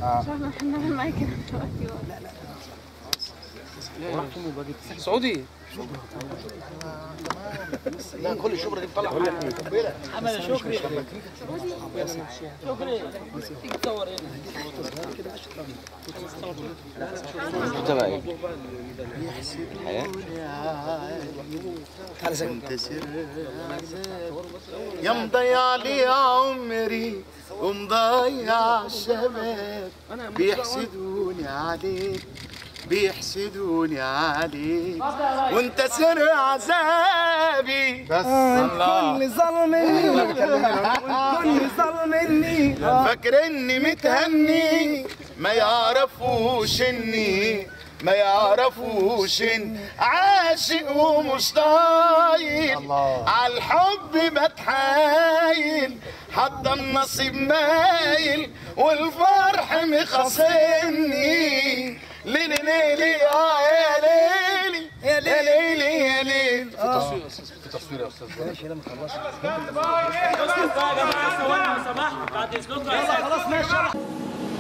احنا احنا معاك دلوقتي سعودي لا كل الشبرة دي بتطلع محمد شكري شكري تيجي تصور هنا تبع ايه؟ الحياة؟ يا مضيع لي عمري ومضيع الشباب بيحسدوني عليك بيحسدوني عليك وانت سر عذابي بس كل ظلمني كل ظلمني فاكر اني متهني ما يعرفوش اني ما يعرفوش ان عاشق ومش طايل على الحب بتحايل حتى النصيب مايل والفرح مخاصمني ليلي ليلي اه يا ليلي يا ليلي يا ليلي يا جماعه ثواني لو سمحت بعد اذنكم خلاص ماشي